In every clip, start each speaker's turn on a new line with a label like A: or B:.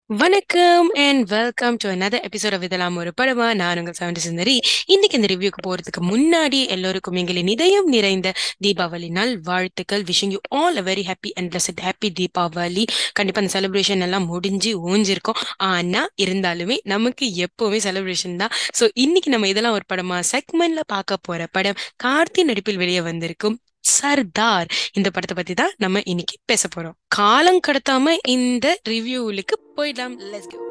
A: வணக்கம் and welcome to another episode of இதெல்லாம் ஒரு படமா நான் உங்கள் சவுண்ட் சுந்தரி இன்னைக்கு இந்த ரிவ்யூக்கு போறதுக்கு முன்னாடி எல்லோருக்கும் எங்களின் இதயம் நிறைந்த தீபாவளி நாள் வாழ்த்துக்கள் wishing you all a very happy and blessed happy Deepavali கண்டிப்பா அந்த செலிப்ரேஷன் எல்லாம் முடிஞ்சு ஓஞ்சிருக்கும் ஆனா இருந்தாலுமே நமக்கு எப்பவுமே செலிப்ரேஷன் தான் ஸோ இன்னைக்கு நம்ம இதெல்லாம் ஒரு படமா செக்மெண்ட்ல பார்க்க போற படம் கார்த்தி நடிப்பில் வெளியே வந்திருக்கும் சர்தார் இந்த படத்தை பத்தி தான் நம்ம இன்னைக்கு பேச போறோம் காலம் கடத்தாம இந்த ரிவ்யூலுக்கு போயிடலாம் லெட்ஸ் கோ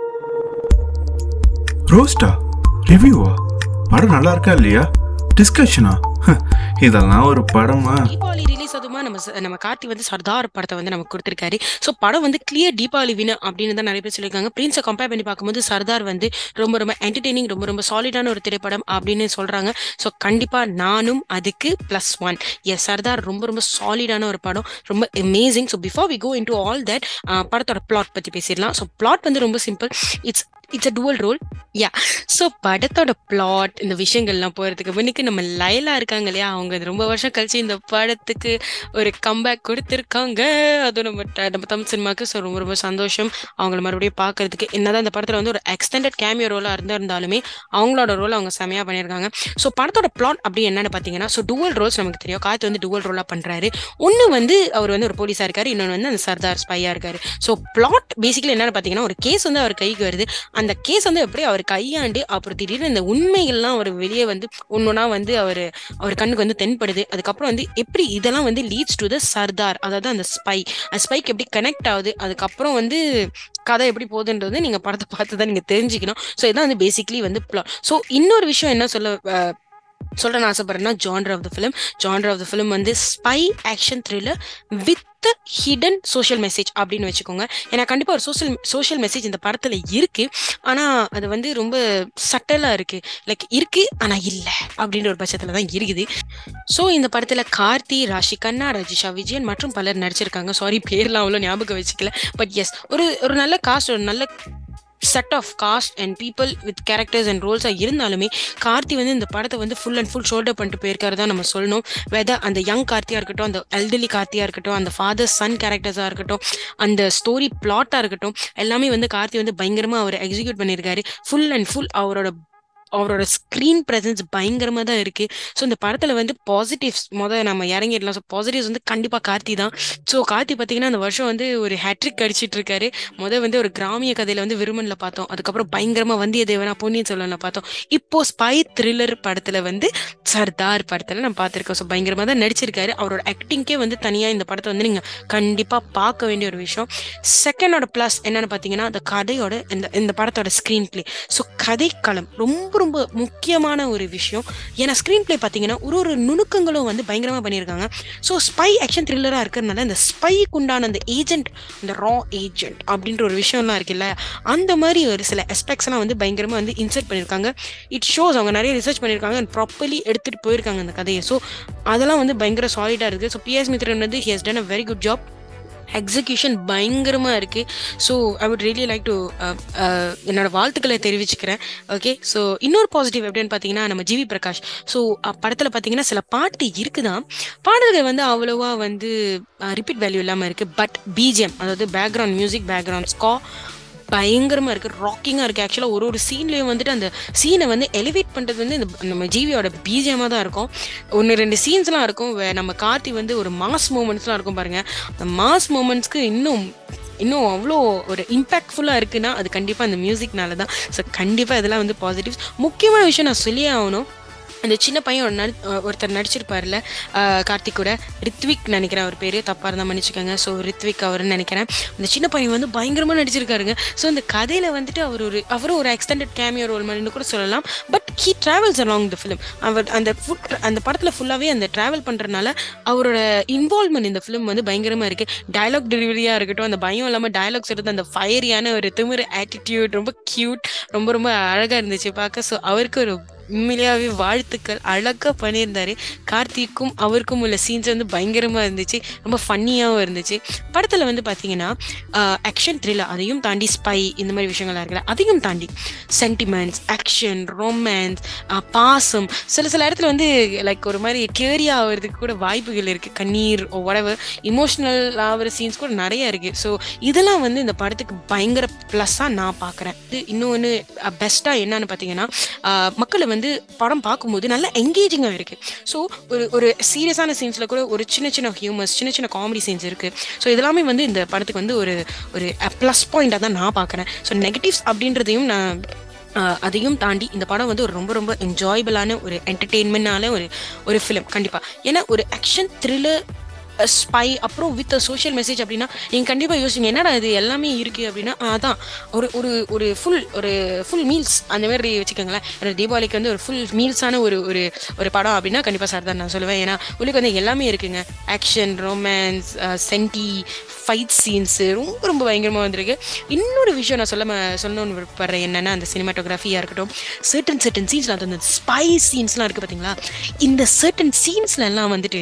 B: ரோஸ்டா ரிவ்யூவா படம் நல்லா இருக்கா இல்லையா டிஸ்கஷனா இதெல்லாம் ஒரு படமா
A: தீபாவளி ரிலீஸ் அதுமா நம்ம ச- நம்ம கார்த்தி வந்து சர்தார் படத்தை வந்து நமக்கு கொடுத்திருக்காரு ஸோ படம் வந்து கிளியர் தீபாவளி வின அப்படின்னு தான் நிறைய பேர் சொல்லியிருக்காங்க பிரின்ஸை கம்பேர் பண்ணி பார்க்கும்போது சர்தார் வந்து ரொம்ப ரொம்ப என்டர்டெய்னிங் ரொம்ப ரொம்ப சாலிடான ஒரு திரைப்படம் அப்படின்னு சொல்றாங்க ஸோ கண்டிப்பா நானும் அதுக்கு பிளஸ் ஒன் எஸ் சர்தார் ரொம்ப ரொம்ப சாலிடான ஒரு படம் ரொம்ப amazing so before we go into all that படத்தோட பிளாட் பத்தி பேசிடலாம் ஸோ பிளாட் வந்து ரொம்ப simple it's it's a dual role yeah so படத்தோட பிளாட் இந்த விஷயங்கள்லாம் போகிறதுக்கு முன்னுக்கு நம்ம லைலா இருக்காங்க இல்லையா அவங்க இது ரொம்ப வருஷம் கழிச்சு இந்த படத்துக்கு ஒரு கம்பேக் கொடுத்துருக்காங்க அதுவும் நம்ம ட- நம்ம தமிழ் சினிமாவுக்கு ஸோ ரொம்ப ரொம்ப சந்தோஷம் அவங்கள மறுபடியும் பார்க்கறதுக்கு என்னதான் இந்த படத்தில் வந்து ஒரு எக்ஸ்டெண்டட் கேமியோ ரோலாக இருந்திருந்தாலுமே அவங்களோட ரோல் அவங்க செமையாக பண்ணியிருக்காங்க ஸோ படத்தோட பிளாட் அப்படி என்னன்னு பார்த்தீங்கன்னா ஸோ டுவல் ரோல்ஸ் நமக்கு தெரியும் காத்து வந்து டுவல் ரோலாக பண்ணுறாரு ஒன்று வந்து அவர் வந்து ஒரு போலீஸாக இருக்காரு இன்னொன்று வந்து அந்த சர்தார் ஸ்பையாக இருக்காரு ஸோ பிளாட் பேசிக்கலி என்னன்னு பார்த்தீங்கன்னா ஒரு கேஸ் வந்து அவர் கைக்கு வருது அந்த கேஸ் வந்து எப்படி அவர் கையாண்டு அப்புறம் திடீர்னு இந்த உண்மைகள்லாம் அவர் வெளியே வந்து ஒன்னொன்னா வந்து அவர் அவர் கண்ணுக்கு வந்து தென்படுது அதுக்கப்புறம் வந்து எப்படி இதெல்லாம் வந்து லீட்ஸ் டு த சர்தார் அதாவது அந்த ஸ்பை அந்த ஸ்பைக்கு எப்படி கனெக்ட் ஆகுது அதுக்கப்புறம் வந்து கதை எப்படி போகுதுன்றது நீங்க படத்தை பார்த்து தான் நீங்க தெரிஞ்சுக்கணும் ஸோ இதான் வந்து பேசிக்லி வந்து plot. ஸோ இன்னொரு விஷயம் என்ன சொல்ல அஹ், சொல்ல நான் ஆசைப்படுறேன்னா genre of the film genre of the film வந்து spy action thriller with hidden social message அப்படின்னு வச்சுக்கோங்க ஏன்னா கண்டிப்பாக ஒரு சோஷியல் சோஷியல் மெசேஜ் இந்த படத்தில் இருக்கு ஆனால் அது வந்து ரொம்ப சட்டலாக இருக்கு லைக் இருக்கு ஆனால் இல்லை அப்படின்ற ஒரு பட்சத்தில் தான் இருக்குது ஸோ இந்த படத்தில் கார்த்தி ராஷி கண்ணா ரஜிஷா விஜயன் மற்றும் பலர் நடிச்சிருக்காங்க சாரி பேர்லாம் அவ்வளோ ஞாபகம் வச்சுக்கல பட் எஸ் ஒரு ஒரு நல்ல காஸ்ட் ஒரு நல்ல set of cast and people with characters and ரோல்ஸாக இருந்தாலுமே கார்த்தி வந்து இந்த படத்தை வந்து ஃபுல் அண்ட் ஃபுல் ஷோல்டர் பண்ணிட்டு போயிருக்காரு தான் நம்ம சொல்லணும் வெதர் அந்த யங் கார்த்தியாக இருக்கட்டும் அந்த எல்டர்லி கார்த்தியாக இருக்கட்டும் அந்த ஃபாதர் சன் கேரக்டர்ஸாக இருக்கட்டும் அந்த ஸ்டோரி பிளாட்டாக இருக்கட்டும் எல்லாமே வந்து கார்த்தி வந்து பயங்கரமாக அவர் எக்ஸிக்யூட் பண்ணியிருக்காரு ஃபுல் அண்ட் ஃபுல் அவரோட அவரோட ஸ்க்ரீன் ப்ரெசன்ஸ் பயங்கரமாக தான் இருக்குது ஸோ இந்த படத்தில் வந்து பாசிட்டிவ்ஸ் முத நம்ம இறங்கிடலாம் ஸோ பாசிட்டிவ்ஸ் வந்து கண்டிப்பாக கார்த்தி தான் ஸோ கார்த்தி பார்த்தீங்கன்னா அந்த வருஷம் வந்து ஒரு ஹேட்ரிக் அடிச்சிட்டு இருக்காரு முத வந்து ஒரு கிராமிய கதையில வந்து விருமன்ல பார்த்தோம் அதுக்கப்புறம் பயங்கரமா வந்தியத்தேவனா பொன்னியின் செல்வன்ல பார்த்தோம் இப்போ ஸ்பை த்ரில்லர் படத்துல வந்து சர்தார் படத்துல நம்ம பார்த்திருக்கோம் ஸோ பயங்கரமா தான் நடிச்சிருக்காரு அவரோட ஆக்டிங்க்கே வந்து தனியா இந்த படத்தை வந்து நீங்க கண்டிப்பா பார்க்க வேண்டிய ஒரு விஷயம் செகண்டோட ப்ளஸ் என்னன்னு பார்த்தீங்கன்னா அந்த கதையோட இந்த இந்த படத்தோட ஸ்க்ரீன் பிளே ஸோ கதைக்களம் ரொம்ப ரொம்ப முக்கியமான ஒரு விஷயம் ஏன்னா ஸ்க்ரீன் பிளே பார்த்தீங்கன்னா ஒரு ஒரு நுணுக்கங்களும் வந்து பயங்கரமா பண்ணியிருக்காங்க ஸோ ஸ்பை ஆக்ஷன் த்ரில்லராக இருக்கிறதுனால இந்த ஸ்பைக்கு உண்டான அந்த ஏஜென்ட் இந்த ரா ஏஜென்ட் அப்படின்ற ஒரு விஷயம்லாம் இருக்குல்ல அந்த மாதிரி ஒரு சில எஸ்பெக்ட்ஸ்லாம் வந்து பயங்கரமாக வந்து இன்சர்ட் பண்ணியிருக்காங்க இட் ஷோஸ் அவங்க நிறைய ரிசர்ச் பண்ணியிருக்காங்க அண்ட் ப்ராப்பர்லி எடுத்துகிட்டு போயிருக்காங்க அந்த கதையை ஸோ அதெல்லாம் வந்து பயங்கர சாலிடாக இருக்குது ஸோ பிஎஸ் மித்ரன் வந்து he has done a very good job execution பயங்கரமாக இருக்குது so I would really like to என்னோட வாழ்த்துக்களை தெரிவிச்சுக்கிறேன் ஓகே ஸோ இன்னொரு பாசிட்டிவ் எப்படின்னு பார்த்தீங்கன்னா நம்ம ஜிவி பிரகாஷ் ஸோ படத்தில் பார்த்தீங்கன்னா சில பாட்டு இருக்குதான் பாடல்கள் வந்து அவ்வளோவா வந்து ரிப்பீட் வேல்யூ இல்லாமல் இருக்குது பட் பிஜிஎம் அதாவது பேக்ரவுண்ட் மியூசிக் பேக்ரவுண்ட் ஸ்கா பயங்கரமா இருக்கு ராக்கிங்கா இருக்கு ஆக்சுவலா ஒரு ஒரு சீன்லயும் வந்துட்டு அந்த சீனை வந்து எலிவேட் பண்றது வந்து இந்த நம்ம ஜீவியோட பிஜிஎமா தான் இருக்கும் ஒன்று ரெண்டு சீன்ஸ்லாம் இருக்கும் வே- நம்ம கார்த்தி வந்து ஒரு மாஸ் மூமெண்ட்ஸ்லாம் இருக்கும் பாருங்க அந்த மாஸ் மூமெண்ட்ஸ்க்கு இன்னும் இன்னும் அவ்வளோ ஒரு இம்பாக்ட்ஃபுல்லாக இருக்குன்னா அது கண்டிப்பாக அந்த மியூசிக்னால தான் ஸோ கண்டிப்பாக இதெல்லாம் வந்து பாசிட்டிவ்ஸ் முக்கியமான விஷயம் நான் சொல்லியே ஆகணும் அந்த சின்ன பையன் ஒரு நடி ஒருத்தர் நடிச்சிருப்பார்ல ஆஹ் கார்த்திக் கூட ரித்விக் நினைக்கிறேன் அவர் பேர் தப்பாக இருந்தால் மன்னிச்சுக்கோங்க ஸோ ரித்விக் அவர்னு நினைக்கிறேன் அந்த சின்ன பையன் வந்து பயங்கரமாக நடிச்சிருக்காருங்க ஸோ இந்த கதையில் வந்துட்டு அவர் ஒரு அவரும் ஒரு எக்ஸ்டெண்டட் கேமியோ ரோல் மாதிரின்னு கூட சொல்லலாம் but he travels along the film அவர் அந்த ஃபுட் அந்த படத்தில் ஃபுல்லாகவே அந்த ட்ராவல் பண்ணுறதுனால அவரோட இன்வால்மெண்ட் இந்த ஃபிலிம் வந்து பயங்கரமாக இருக்குது டயலாக் டெலிவரியாக இருக்கட்டும் அந்த பயம் இல்லாமல் டயலாக்ஸ் எடுத்து அந்த ஃபயரியான ஒரு திமிரு ஆட்டிடியூட் ரொம்ப க்யூட் ரொம்ப ரொம்ப அழகாக இருந்துச்சு பார்க்க ஸோ அவருக்கு ஒரு உண்மையிலேயாவே வாழ்த்துக்கள் அழகா பண்ணியிருந்தாரு கார்த்திக்கும் அவருக்கும் உள்ள சீன்ஸ் வந்து பயங்கரமா இருந்துச்சு ரொம்ப ஃபன்னியாகவும் இருந்துச்சு படத்துல வந்து பாத்தீங்கன்னா ஆக்ஷன் த்ரில்லர் அதையும் தாண்டி ஸ்பை இந்த மாதிரி விஷயங்கள்லாம் இருக்குல்ல அதையும் தாண்டி சென்டிமெண்ட்ஸ் ஆக்ஷன் ரொமான்ஸ் பாசம் சில சில இடத்துல வந்து லைக் ஒரு மாதிரி கேரி ஆகிறதுக்கு கூட வாய்ப்புகள் இருக்கு கண்ணீர் உடவு இமோஷனல் ஆகிற சீன்ஸ் கூட நிறைய இருக்கு ஸோ இதெல்லாம் வந்து இந்த படத்துக்கு பயங்கர ப்ளஸ்ஸாக நான் பார்க்குறேன் இது இன்னொன்று பெஸ்ட்டாக என்னன்னு பார்த்தீங்கன்னா ஆஹ் மக்களை வந்து படம் பார்க்கும்போது நல்லா என்கேஜிங்காக இருக்கு ஸோ ஒரு ஒரு சீரியஸான சீன்ஸில் கூட ஒரு சின்ன சின்ன ஹியூமர்ஸ் சின்ன சின்ன காமெடி சீன்ஸ் இருக்கு ஸோ இதெல்லாமே வந்து இந்த படத்துக்கு வந்து ஒரு ஒரு ப்ளஸ் பாயிண்டாக தான் நான் பார்க்குறேன் ஸோ நெகட்டிவ்ஸ் அப்படின்றதையும் நான் ஆஹ் அதையும் தாண்டி இந்த படம் வந்து ஒரு ரொம்ப ரொம்ப என்ஜாயபிளான ஒரு என்டர்டெயின்மெண்டான ஒரு ஒரு ஃபிலிம் கண்டிப்பாக ஏன்னா ஒரு ஆக்ஷன் த்ரில்லர் ஸ்பை அப்புறம் வித் சோஷியல் மெசேஜ் அப்படின்னா நீங்கள் கண்டிப்பாக யோசிங்க என்னடா இது எல்லாமே இருக்குது அப்படின்னா ஆ, அதான் ஒரு ஒரு ஒரு ஃபுல் ஒரு ஃபுல் மீல்ஸ் அந்த மாதிரி வச்சுக்கோங்களேன் ஒரு தீபாவளிக்கு வந்து ஒரு ஃபுல் மீல்ஸான ஒரு ஒரு ஒரு படம் அப்படின்னா கண்டிப்பாக சார் தான் நான் சொல்லுவேன் ஏன்னா உங்களுக்கு வந்து எல்லாமே இருக்குங்க action romance senti fight scenes ரொம்ப ரொம்ப பயங்கரமாக வந்திருக்கு இன்னொரு விஷயம் நான் சொல்ல ம- சொல்லணும்னு விருப்பப்படுறேன் என்னன்னா அந்த சினிமாட்டோகிராஃபியாக இருக்கட்டும் சர்டன் சர்டன் சீன்ஸில் அந்த ஸ்பை சீன்ஸ்லாம் இருக்குது பார்த்தீங்களா இந்த சர்டன் சீன்ஸ்ல எல்லாம் வந்துட்டு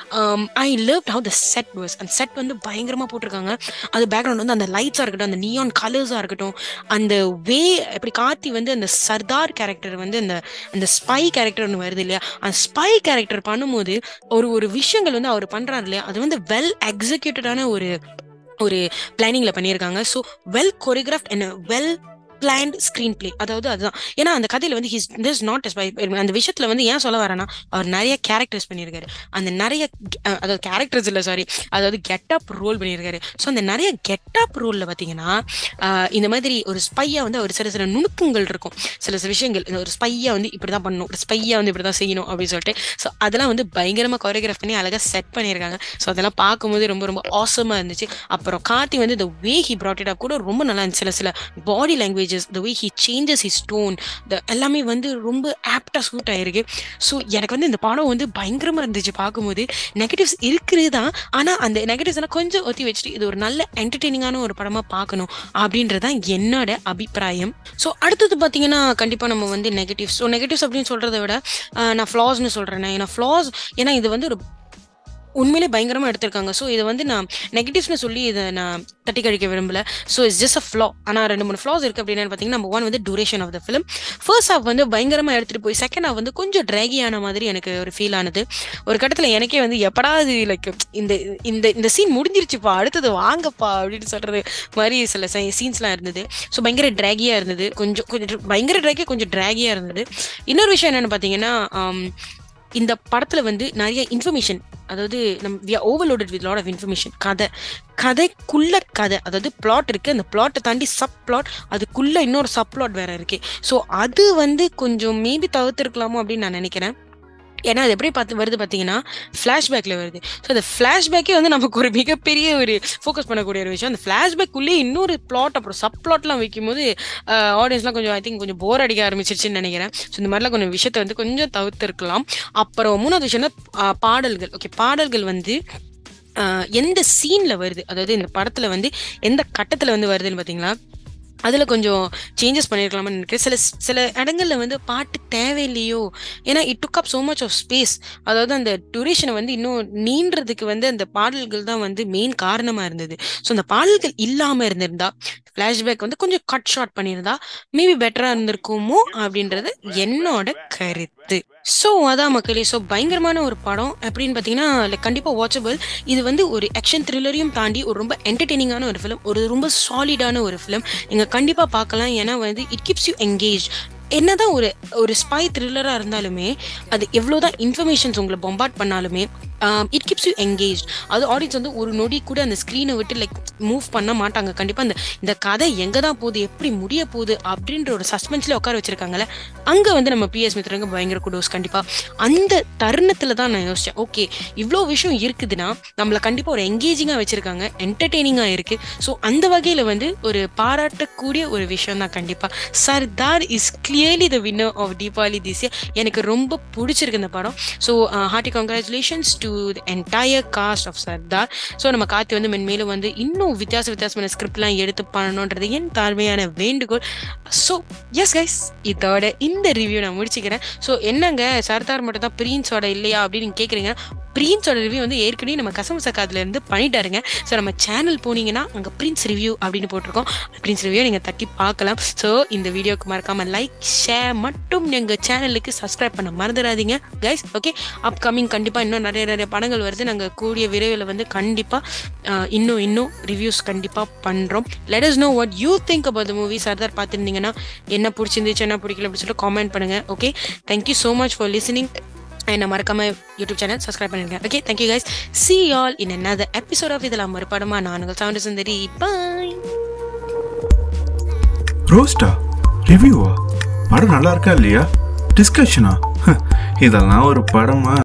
A: I love how the set was அந்த செட் வந்து பயங்கரமாக போட்டிருக்காங்க அது பேக்ரவுண்ட் வந்து அந்த லைட்ஸாக இருக்கட்டும் அந்த நியான் கலர்ஸாக இருக்கட்டும் அந்த வே எப்படி கார்த்தி வந்து அந்த சர்தார் கேரக்டர் வந்து அந்த அந்த ஸ்பை கேரக்டர் ஒன்று வருது இல்லையா அந்த ஸ்பை கேரக்டர் பண்ணும்போது ஒரு ஒரு விஷயங்கள் வந்து அவர் பண்றாரு இல்லையா அது வந்து வெல் எக்ஸிக்யூட்டடான ஒரு ஒரு பிளானிங்ல பண்ணியிருக்காங்க so well choreographed and well planned screenplay அதாவது அதுதான் ஏன்னா அந்த கதையில வந்து ஹிஸ் திஸ் நாட் எஸ் அந்த விஷயத்துல வந்து ஏன் சொல்ல வரேன்னா அவர் நிறைய கேரக்டர்ஸ் பண்ணியிருக்காரு அந்த நிறைய அஹ், அதாவது கேரக்டர்ஸ் இல்லை சாரி அதாவது கெட்டப் ரோல் பண்ணியிருக்காரு ஸோ அந்த நிறைய கெட்டப் ரோல்ல பார்த்தீங்கன்னா ஆஹ், இந்த மாதிரி ஒரு ஸ்பையா வந்து ஒரு சில சில நுணுக்கங்கள் இருக்கும் சில சில விஷயங்கள் இந்த ஒரு ஸ்பையா வந்து இப்படி தான் பண்ணணும் ஒரு ஸ்பையா வந்து இப்படி தான் செய்யணும் அப்படின்னு சொல்லிட்டு ஸோ அதெல்லாம் வந்து பயங்கரமாக கொரியோகிராஃப் பண்ணி அழகாக செட் பண்ணியிருக்காங்க ஸோ அதெல்லாம் பார்க்கும்போது ரொம்ப ரொம்ப ஆசமாக இருந்துச்சு அப்புறம் கார்த்தி வந்து இந்த way he brought it up கூட ரொம்ப நல்லா இருந்துச்சு சில சில body languages the way he changes his tone the எல்லாமே வந்து ரொம்ப ஆப்டாக சூட் ஆயிருக்கு ஸோ எனக்கு வந்து இந்த படம் வந்து பயங்கரமாக இருந்துச்சு பார்க்கும்போது நெகட்டிவ்ஸ் இருக்குது தான் ஆனால் அந்த நெகட்டிவ்ஸ் எல்லாம் கொஞ்சம் ஒத்தி வச்சுட்டு இது ஒரு நல்ல என்டர்டெய்னிங்கான ஒரு படமாக பார்க்கணும் அப்படின்றதான் என்னோட அபிப்பிராயம் ஸோ அடுத்தது பார்த்தீங்கன்னா கண்டிப்பாக நம்ம வந்து நெகட்டிவ்ஸ் ஸோ நெகட்டிவ்ஸ் அப்படின்னு சொல்கிறத விட ஆஹ், நான் ஃப்ளாஸ்னு சொல்கிறேன் ஏன்னா ஃப்ளாஸ் ஏன்னா இது வந்து ஒரு உண்மையிலே பயங்கரமாக எடுத்திருக்காங்க ஸோ இதை வந்து நான் நெகட்டிவ்ஸ்னு சொல்லி இதை நான் தட்டி கழிக்க விரும்பல so it's just a flaw ஆனால் ரெண்டு மூணு ஃப்ளாஸ் இருக்குது அப்படின்னு பார்த்தீங்கன்னா நம்பர் ஒன் வந்து duration of the film first half வந்து பயங்கரமாக எடுத்துகிட்டு போய் செகண்ட் ஹாஃப் வந்து கொஞ்சம் ட்ராகியான மாதிரி எனக்கு ஒரு ஃபீல் ஆனது ஒரு கட்டத்தில் எனக்கே வந்து எப்படாது லைக் இந்த இந்த இந்த சீன் முடிஞ்சிருச்சுப்பா அடுத்தது வாங்கப்பா அப்படின்னு சொல்கிறது மாதிரி சில சீன்ஸ்லாம் இருந்தது ஸோ பயங்கர ட்ராகியாக இருந்தது கொஞ்சம் கொஞ்சம் பயங்கர ட்ராகியாக கொஞ்சம் ட்ராகியாக இருந்தது இன்னொரு விஷயம் என்னென்னு பார்த்தீங்கன்னா ஆம், இந்த படத்துல வந்து நிறைய இன்ஃபர்மேஷன் அதாவது நம்ம we are overloaded with lot of information கதை கதைக்குள்ள கதை அதாவது பிளாட் இருக்கு அந்த பிளாட்டை தாண்டி சப் பிளாட் அதுக்குள்ள இன்னொரு சப் பிளாட் வேற இருக்கு ஸோ அது வந்து கொஞ்சம் மேபி தவிர்த்திருக்கலாமோ அப்படின்னு நான் நினைக்கிறேன் ஏன்னா அது எப்படி பார்த்து வருது பார்த்தீங்கன்னா ஃப்ளாஷ்பேக்கில் வருது ஸோ அந்த ஃப்ளாஷ்பேக்கே வந்து நமக்கு ஒரு மிகப்பெரிய ஒரு ஃபோக்கஸ் பண்ணக்கூடிய ஒரு விஷயம் அந்த ஃப்ளாஷ்பேக்குள்ளே இன்னொரு பிளாட் அப்புறம் சப் பிளாட்லாம் வைக்கும்போது ஆடியன்ஸ்லாம் கொஞ்சம் ஐ திங்க் கொஞ்சம் போர் அடிக்க ஆரம்பிச்சிருச்சுன்னு நினைக்கிறேன் ஸோ இந்த மாதிரிலாம் கொஞ்சம் விஷயத்தை வந்து கொஞ்சம் தவிர்த்திருக்கலாம் அப்புறம் மூணாவது விஷயம்னா ஆஹ், பாடல்கள் ஓகே பாடல்கள் வந்து ஆஹ், எந்த சீன்ல வருது அதாவது இந்த படத்துல வந்து எந்த கட்டத்துல வந்து வருதுன்னு பாத்தீங்களா அதுல கொஞ்சம் சேஞ்சஸ் பண்ணிருக்கலாம்னு நினைக்கிறேன் சில சில இடங்கள்ல வந்து பாட்டு தேவையில்லையோ ஏன்னா it took up so much of space அதாவது அந்த டியூரேஷனை வந்து இன்னும் நீன்றதுக்கு வந்து அந்த பாடல்கள் தான் வந்து மெயின் காரணமா இருந்தது ஸோ அந்த பாடல்கள் இல்லாம இருந்திருந்தா ஃபிளாஷ்பேக் வந்து கொஞ்சம் கட் ஷார்ட் பண்ணியிருந்தா மேபி பெட்டரா இருந்திருக்குமோ அப்படின்றது என்னோட கருத்து ஸோ அதான் மக்களே ஸோ பயங்கரமான ஒரு படம் அப்படின்னு பார்த்தீங்கன்னா like கண்டிப்பாக வாட்சபிள் இது வந்து ஒரு ஆக்ஷன் த்ரில்லரையும் தாண்டி ஒரு ரொம்ப என்டர்டெய்னிங்கான ஒரு ஃபிலிம் ஒரு ரொம்ப சாலிடான ஒரு ஃபிலிம் நீங்கள் கண்டிப்பாக பார்க்கலாம் ஏன்னா வந்து இட் கிப்ஸ் யூ என்கேஜ் என்னதான் ஒரு ஒரு ஸ்பை த்ரில்லராக இருந்தாலுமே அது எவ்வளோதான் இன்ஃபர்மேஷன்ஸ் உங்களை பொம்பாட் பண்ணாலுமே இட் கிப்ஸ் யூ என்கேஜ் அது ஆடியன்ஸ் வந்து ஒரு நொடி கூட அந்த ஸ்க்ரீனை விட்டு லைக் மூவ் பண்ண மாட்டாங்க கண்டிப்பாக இந்த இந்த கதை எங்கே தான் போகுது எப்படி முடிய போகுது அப்படின்ற ஒரு சஸ்பென்ஸ்ல உட்கார வச்சிருக்காங்கல்ல அங்கே வந்து நம்ம பிஎஸ் மித்ரங்க பயங்கர குடோஸ் கண்டிப்பாக அந்த தருணத்தில் தான் நான் யோசித்தேன் ஓகே இவ்வளோ விஷயம் இருக்குதுன்னா நம்மளை கண்டிப்பாக ஒரு என்கேஜிங்காக வச்சுருக்காங்க என்டர்டெய்னிங்காக இருக்குது ஸோ அந்த வகையில் வந்து ஒரு பாராட்டக்கூடிய ஒரு விஷயம் தான் கண்டிப்பாக Sardar is clearly the winner of Deepavali this எனக்கு ரொம்ப பிடிச்சிருக்கு இந்த படம் so hearty congratulations to to the entire cast of Sardar so நம்ம கார்த்தி வந்து மென்மேலும் வந்து இன்னும் வித்தியாச வித்தியாசமான ஸ்கிரிப்ட்லாம் எடுத்து பண்ணணுன்றது என் தாழ்மையான வேண்டுகோள் ஸோ எஸ் கைஸ் இதோட இந்த ரிவ்யூ நான் முடிச்சுக்கிறேன் ஸோ என்னங்க சர்தார் மட்டும் தான் பிரின்ஸோட இல்லையா அப்படின்னு நீங்கள் கேட்குறீங்க பிரின்ஸோட ரிவ்யூ வந்து ஏற்கனவே நம்ம கசமசக்காதுல இருந்து பண்ணிட்டாருங்க ஸோ நம்ம சேனல் போனீங்கன்னா அங்கே பிரின்ஸ் ரிவ்யூ அப்படின்னு போட்டிருக்கோம் பிரின்ஸ் ரிவ்யூ நீங்கள் தட்டி பார்க்கலாம் ஸோ இந்த வீடியோக்கு மறக்காமல் லைக் ஷேர் மட்டும் எங்கள் சேனலுக்கு சப்ஸ்கிரைப் பண்ண மறந்துடாதீங்க கைஸ் ஓகே அப்கமிங் கண்டிப்பாக இன்னும் நிறைய நிறைய படங்கள் வருது நாங்கள் கூடிய விரைவில் வந்து கண்டிப்பாக இன்னும் இன்னும் ரிவ்யூஸ் கண்டிப்பாக பண்ணுறோம் let us know what you think about the movie Sardar பார்த்துருந்தீங்கன்னா என்ன பிடிச்சிருந்துச்சு என்ன பிடிக்கல அப்படின்னு சொல்லிட்டு காமெண்ட் பண்ணுங்கள் okay thank you so much for listening என்ன மறக்காம யூடியூப் சேனல் சப்ஸ்கிரைப் பண்ணிருங்க okay thank you guys see all in another episode of இதெல்லாம் மறுபடமா நான் உங்கள் சவுண்ட் சுந்தரி பாய்
B: ரோஸ்டா ரிவ்யூவா படம் நல்லா இருக்கா இல்லையா டிஸ்கஷனா இதெல்லாம் ஒரு படமா